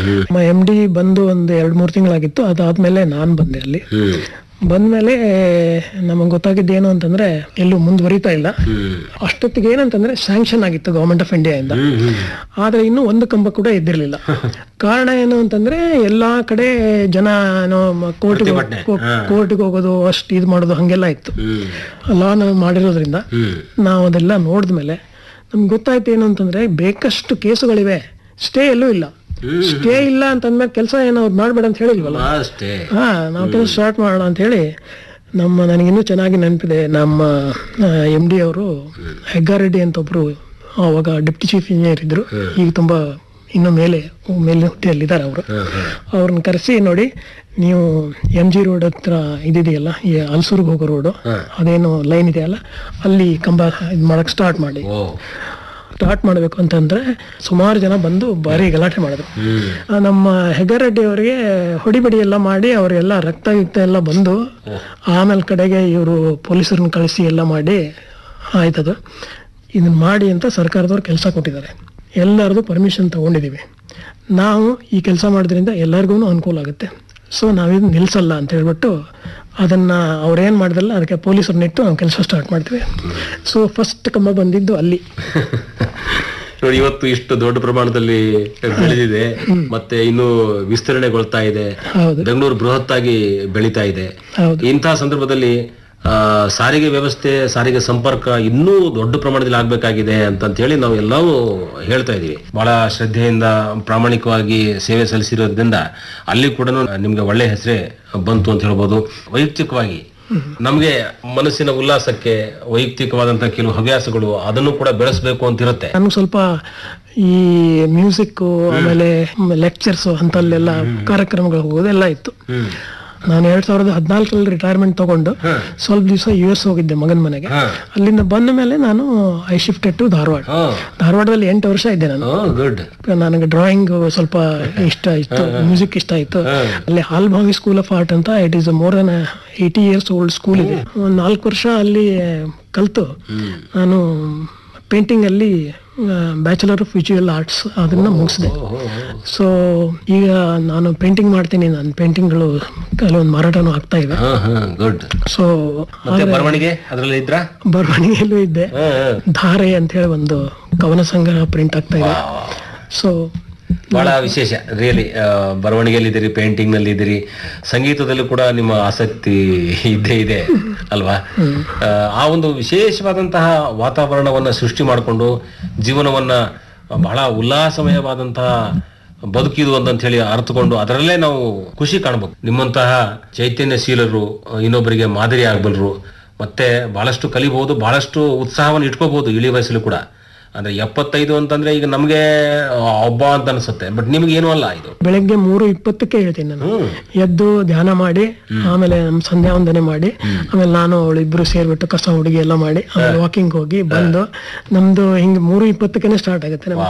ನಮ್ಮ M D ಬಂದು ಒಂದು ಎರಡು ಮೂರು ತಿಂಗಳಾಗಿತ್ತು ಅದಾದ್ಮೇಲೆ ನಾನು ಬಂದೆ ಅಲ್ಲಿ ಹ್ಮ್ ಬಂದ್ಮೇಲೆ ನಮಗೆ ಗೊತ್ತಾಗಿದ್ದು ಏನು ಅಂತಂದ್ರೆ ಎಲ್ಲೂ ಮುಂದುವರಿತಾ ಇಲ್ಲ ಹ್ಮ್ ಅಷ್ಟೊತ್ತಿಗೆ ಏನಂತಂದ್ರೆ ಸ್ಯಾಂಕ್ಷನ್ ಆಗಿತ್ತು ಗವರ್ಮೆಂಟ್ ಆಫ್ ಇಂಡಿಯಾ ಇಂದ ಹ್ಮ್ ಹ್ಮ್ ಆದ್ರೆ ಇನ್ನೂ ಒಂದು ಕಂಬ ಕೂಡ ಎದ್ದಿರ್ಲಿಲ್ಲ ಕಾರಣ ಏನು ಅಂತಂದ್ರೆ ಎಲ್ಲಾ ಕಡೆ ಜನ ಏನೋ ಕೋರ್ಟ್ಗೆ ಪ್ರತಿಭಟನೆ. ಹಾ. ಕೋರ್ಟ್ಗೆ ಹೋಗೋದು ಅಷ್ಟು ಇದು ಮಾಡೋದು ಹಂಗೆಲ್ಲ ಇತ್ತು ಹ್ಮ್ ಲಾ ನಾವು ಮಾಡಿರೋದ್ರಿಂದ ಹ್ಮ್ ನಾವು ಅದೆಲ್ಲ ನೋಡಿದ್ಮೇಲೆ ನಮ್ಗೆ ಗೊತ್ತಾಯ್ತು ಏನು ಅಂತಂದ್ರೆ ಬೇಕಷ್ಟು ಕೇಸುಗಳಿವೆ ಸ್ಟೇ ಎಲ್ಲೂ ಇಲ್ಲ ಸ್ಟೇ ಇಲ್ಲ ಅಂತಂದ್ಮೇಲೆ ಕೆಲಸ ಏನೋ ಅವ್ರು ಮಾಡ್ಬೇಡ ಅಂತ ಹೇಳಿಲ್ವಲ್ಲ ಅಷ್ಟೇ ಹಾ ನಾವು ಕೆಲಸ ಸ್ಟಾರ್ಟ್ ಮಾಡೋಣ ಅಂತ ಹೇಳಿ ನಮ್ಮ ನನಗಿನ್ನೂ ಚೆನ್ನಾಗಿ ನೆನಪಿದೆ ನಮ್ಮ ಎಮ್ ಡಿ ಅವರು ಹೆಗ್ಗಾರೆಡ್ಡಿ ಅಂತ ಒಬ್ರು ಅವಾಗ ಡೆಪ್ಟಿ ಚೀಫ್ ಇಂಜಿನಿಯರ್ ಇದ್ರು ಈಗ ತುಂಬಾ ಇನ್ನು ಮೇಲೆ ಮೇಲೆ ಹುದ್ದೆಯಲ್ಲಿದ್ದಾರೆ ಅವರು ಅವ್ರನ್ನ ಕರೆಸಿ ನೋಡಿ ನೀವು ಎಂ ಜಿ ರೋಡ್ ಹತ್ರ ಇದಿದೆಯಲ್ಲ ಈ ಹಲ್ಸೂರ್ಗೆ ಹೋಗೋ ರೋಡು ಅದೇನು ಲೈನ್ ಇದೆಯಲ್ಲ ಅಲ್ಲಿ ಕಂಬ ಇದು ಮಾಡಕ್ ಸ್ಟಾರ್ಟ್ ಮಾಡಿ ಓ ಸ್ಟಾರ್ಟ್ ಮಾಡಬೇಕು ಅಂತಂದ್ರೆ ಸುಮಾರು ಜನ ಬಂದು ಭಾರಿ ಗಲಾಟೆ ಮಾಡಿದ್ರು ಹ್ಮ್ ಆ, ನಮ್ಮ ಹೆಗ್ಗರೆಡ್ಡಿ ಅವರಿಗೆ ಹೊಡಿಬಡಿ ಎಲ್ಲ ಮಾಡಿ ಅವರೆಲ್ಲ ರಕ್ತ ಗಿಕ್ತ ಎಲ್ಲ ಬಂದು ಆಮೇಲೆ ಕಡೆಗೆ ಇವರು ಪೊಲೀಸರನ್ನ ಕಳಿಸಿ ಎಲ್ಲ ಮಾಡಿ ಆಯ್ತದು ಇದನ್ನ ಮಾಡಿ ಅಂತ ಸರ್ಕಾರದವ್ರು ಕೆಲಸ ಕೊಟ್ಟಿದ್ದಾರೆ ಎಲ್ಲರದು ಪರ್ಮಿಷನ್ ತಗೊಂಡಿದ್ದೀವಿ ನಾವು ಈ ಕೆಲಸ ಮಾಡೋದ್ರಿಂದ ಎಲ್ಲರಿಗೂ ಅನುಕೂಲ ಆಗುತ್ತೆ ಸೊ ನಾವಿದು ನಿಲ್ಸಲ್ಲ ಅಂತ ಹೇಳ್ಬಿಟ್ಟು ಅದನ್ನ ಅವ್ರೇನ್ ಮಾಡಿದ್ರಲ್ಲ ಅದಕ್ಕೆ ಪೊಲೀಸರನ್ನಿಟ್ಟು ನಾವು ಕೆಲಸ ಸ್ಟಾರ್ಟ್ ಮಾಡ್ತೀವಿ ಸೊ ಫಸ್ಟ್ ಕಂಬ ಬಂದಿದ್ದು ಅಲ್ಲಿ ನೋಡಿ ಇವತ್ತು ಇಷ್ಟು ದೊಡ್ಡ ಪ್ರಮಾಣದಲ್ಲಿ ಬೆಳೆದಿದೆ ಮತ್ತೆ ಇನ್ನು ವಿಸ್ತರಣೆಗೊಳ್ತಾ ಇದೆ ಹೌದು ಬೆಂಗಳೂರು ಬೃಹತ್ತಾಗಿ ಬೆಳೀತಾ ಇದೆ ಹೌದು ಇಂತಹ ಸಂದರ್ಭದಲ್ಲಿ ಆ, ಸಾರಿಗೆ ವ್ಯವಸ್ಥೆ ಸಾರಿಗೆ ಸಂಪರ್ಕ ಇನ್ನೂ ದೊಡ್ಡ ಪ್ರಮಾಣದಲ್ಲಿ ಆಗ್ಬೇಕಾಗಿದೆ ಅಂತಂತ ಹೇಳಿ ನಾವು ಎಲ್ಲವೂ ಹೇಳ್ತಾ ಇದೀವಿ ಬಹಳ ಶ್ರದ್ಧೆಯಿಂದ ಪ್ರಾಮಾಣಿಕವಾಗಿ ಸೇವೆ ಸಲ್ಲಿಸಿರೋದ್ರಿಂದ ಅಲ್ಲಿ ಕೂಡ ನಿಮ್ಗೆ ಒಳ್ಳೆ ಹೆಸರೇ ಬಂತು ಅಂತ ಹೇಳ್ಬೋದು ವೈಯಕ್ತಿಕವಾಗಿ ನಮ್ಗೆ ಮನಸ್ಸಿನ ಉಲ್ಲಾಸಕ್ಕೆ ವೈಯಕ್ತಿಕವಾದಂತಹ ಕೆಲವು ಹವ್ಯಾಸಗಳು ಅದನ್ನು ಕೂಡ ಬೆಳೆಸಬೇಕು ಅಂತ ಇರುತ್ತೆ ನಾನು ಸ್ವಲ್ಪ ಈ ಮ್ಯೂಸಿಕ್ ಆಮೇಲೆ ಲೆಕ್ಚರ್ಸ್ ಅಂತಲ್ಲೆಲ್ಲ ಕಾರ್ಯಕ್ರಮಗಳು ಹೋಗೋದೆಲ್ಲ ಇತ್ತು ಹ್ಮ್ ನಾನು ಎರಡ್ ಸಾವಿರದ ಹದಿನಾಲ್ಕರಲ್ಲಿ ರಿಟೈರ್ಮೆಂಟ್ ತಗೊಂಡು ಸ್ವಲ್ಪ ದಿವಸ ಯು ಎಸ್ ಹೋಗಿದ್ದೆ ಮಗನ ಮನೆಗೆ ಹಾ. ಅಲ್ಲಿಂದ ಬಂದ ಮೇಲೆ ನಾನು ಐ ಶಿಫ್ಟೆಡ್ ಟು ಧಾರವಾಡ ಹಾ ಧಾರವಾಡದಲ್ಲಿ ಎಂಟು ವರ್ಷ ಇದ್ದೆ ನಾನು ಗುಡ್ ನನಗೆ ಡ್ರಾಯಿಂಗ್ ಸ್ವಲ್ಪ ಇಷ್ಟ ಇತ್ತು ಮ್ಯೂಸಿಕ್ ಇಷ್ಟ ಇತ್ತು ಅಲ್ಲಿ ಹಾಲ್ಭಾವಿ ಸ್ಕೂಲ್ ಆಫ್ ಆರ್ಟ್ ಅಂತ it is more than eighty years old school ಇದೆ ಒಂದು ನಾಲ್ಕು ವರ್ಷ ಅಲ್ಲಿ ಕಲ್ತು ನಾನು ಪೇಂಟಿಂಗ್ ಅಲ್ಲಿ ಬ್ಯಾಚುಲರ್ ಆಫ್ ವಿಜುವಲ್ ಆರ್ಟ್ಸ್ ಅದನ್ನ ಮುಗಿಸಿದೆ ಸೊ ಈಗ ನಾನು ಪೇಂಟಿಂಗ್ ಮಾಡ್ತೀನಿ ನನ್ನ ಪೇಂಟಿಂಗ್ಗಳು ಕೆಲವೊಂದು ಮಾರಾಟನೂ ಆಗ್ತಾ ಇವೆ ಹಾ ಹಾ ಗುಡ್ ಸೊ ಮತ್ತೆ ಬರವಣಿಗೆ ಅದ್ರಲ್ಲಿ ಇದ್ರ ಬರವಣಿಗೆಯಲ್ಲೂ ಇದ್ದೆ ಧಾರೆ ಅಂತ ಹೇಳಿ ಒಂದು ಕವನ ಸಂಗ್ರಹ ಪ್ರಿಂಟ್ ಆಗ್ತಾ ಇದೆ ಸೊ ಬಹಳ ವಿಶೇಷ ರಿಯಲಿ ಬರವಣಿಗೆಯಲ್ಲಿ ಇದ್ದೀರಿ ಪೇಂಟಿಂಗ್ ನಲ್ಲಿ ಇದ್ದೀರಿ ಸಂಗೀತದಲ್ಲೂ ಕೂಡ ನಿಮ್ಮ ಆಸಕ್ತಿ ಇದ್ದೇ ಇದೆ ಅಲ್ವಾ ಆ, ಆ ಒಂದು ವಿಶೇಷವಾದಂತಹ ವಾತಾವರಣವನ್ನ ಸೃಷ್ಟಿ ಮಾಡಿಕೊಂಡು ಜೀವನವನ್ನ ಬಹಳ ಉಲ್ಲಾಸಮಯವಾದಂತಹ ಬದುಕಿದು ಅಂತ ಹೇಳಿ ಅರ್ಥಕೊಂಡು ಅದರಲ್ಲೇ ನಾವು ಖುಷಿ ಕಾಣಬೇಕು ನಿಮ್ಮಂತಹ ಚೈತನ್ಯಶೀಲರು ಆ, ಇನ್ನೊಬ್ಬರಿಗೆ ಮಾದರಿ ಆಗಬಲ್ಲರು ಮತ್ತೆ ಬಹಳಷ್ಟು ಕಲಿಬಹುದು ಬಹಳಷ್ಟು ಉತ್ಸಾಹವನ್ನು ಇಟ್ಕೋಬಹುದು ಇಳಿ ವಯಸ್ಸಲ್ಲೂ ಕೂಡ ಅಂದ್ರೆ ಎಪ್ಪತ್ತೈದು ಅಂತಂದ್ರೆ ಈಗ ನಮ್ಗೆ ಹಬ್ಬ ಅಂತ ಅನ್ಸುತ್ತೆ ಬಟ್ ನಿಮ್ಗೆ ಏನೂ ಅಲ್ಲ ಇದು ಬೆಳಗ್ಗೆ ಮೂರು ಇಪ್ಪತ್ತಕ್ಕೆ ಹೇಳ್ತೀನಿ ನಾನು ಎದ್ದು ಧ್ಯಾನ ಮಾಡಿ ಆಮೇಲೆ ನಮ್ಮ ಸಂಧ್ಯಾ ವಂದನೆ ಮಾಡಿ ಆಮೇಲೆ ನಾನು ಅವಳು ಇಬ್ರು ಸೇರ್ಬಿಟ್ಟು ಕಸ ಹುಡುಗಿ ಎಲ್ಲ ಮಾಡಿ ಆಮೇಲೆ ವಾಕಿಂಗ್ ಹೋಗಿ ಬಂದು ನಮ್ದು ಹಿಂಗ್ ಮೂರು ಇಪ್ಪತ್ತಕ್ಕೆ ಸ್ಟಾರ್ಟ್ ಆಗುತ್ತೆ ನಮ್ದು.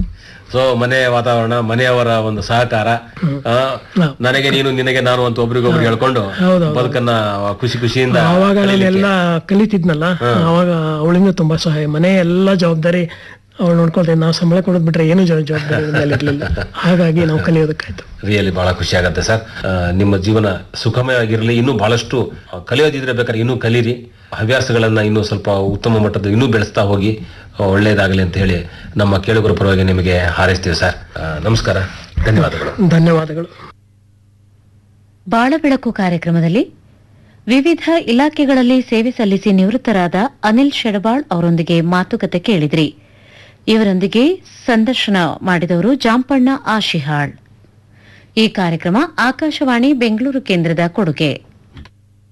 ಸೊ ಮನೆ ವಾತಾವರಣ ಮನೆಯವರ ಒಂದು ಸಹಕಾರ ಆ, ನನಗೆ ನೀನು ನಿನಗೆ ನಾನು ಅಂತ ಒಬ್ರಿಗೊಬ್ರು ಹೇಳ್ಕೊಂಡು ಹೌದೌದು. ಬದುಕನ್ನ ಖುಷಿ ಖುಷಿಯಿಂದ ಆವಾಗ ನಾನೆಲ್ಲ ಕಲಿತಿದ್ನಲ್ಲ ಆವಾಗ ಅವಳಿಂದ ತುಂಬಾ ಸಹಾಯ ಮನೆ ಎಲ್ಲ ಜವಾಬ್ದಾರಿ ಅವಳು ನೋಡ್ಕೊಳ್ತೇನೆ ನಾವು ಸಂಬಳ ಕೊಡೋದ್ ಬಿಟ್ರೆ ಏನು ಜವ- ಜವಾಬ್ದಾರಿ ಮೇಲೆ ಇರ್ಲಿಲ್ಲ ಹಾಗಾಗಿ ನಾವು ಕಲಿಯೋದಕ್ಕಾಯ್ತು ರಿಯಲಿ ಬಹಳ ಖುಷಿ ಆಗುತ್ತೆ ಸರ್ ಆ, ನಿಮ್ಮ ಜೀವನ ಸುಖಮಯವಾಗಿರಲಿ ಇನ್ನೂ ಬಹಳಷ್ಟು ಆ, ಕಲಿಯೋದಿದ್ರೆ ಬೇಕಾದ್ರೆ ಇನ್ನೂ ಕಲೀರಿ ಹವ್ಯಾಸಗಳನ್ನ ಇನ್ನೂ ಸ್ವಲ್ಪ ಉತ್ತಮ ಮಟ್ಟದ ಇನ್ನೂ ಬೆಳೆಸ್ತಾ ಹೋಗಿ ಆ, ಒಳ್ಳೆಯದಾಗಲಿ ಅಂತ ಹೇಳಿ ನಮ್ಮ ಕೇಳುಗರ ಪರವಾಗಿ ನಿಮಗೆ ಹಾರೈಸ್ತೀವಿ ಸರ್ ಆ, ನಮಸ್ಕಾರ ಧನ್ಯವಾದಗಳು ಧನ್ಯವಾದಗಳು ಬಾಳಬೆಳಕು ಕಾರ್ಯಕ್ರಮದಲ್ಲಿ ವಿವಿಧ ಇಲಾಖೆಗಳಲ್ಲಿ ಸೇವೆ ಸಲ್ಲಿಸಿ ನಿವೃತ್ತರಾದ ಅನಿಲ್ ಶೆಡಬಾಳ್ ಅವರೊಂದಿಗೆ ಮಾತುಕತೆ ಕೇಳಿದ್ರಿ ಇವರೊಂದಿಗೆ ಸಂದರ್ಶನ ಮಾಡಿದವರು ಜಾಂಪಣ್ಣ ಆಶಿಹಾಳ್ ಈ ಕಾರ್ಯಕ್ರಮ ಆಕಾಶವಾಣಿ ಬೆಂಗಳೂರು ಕೇಂದ್ರದ ಕೊಡುಗೆ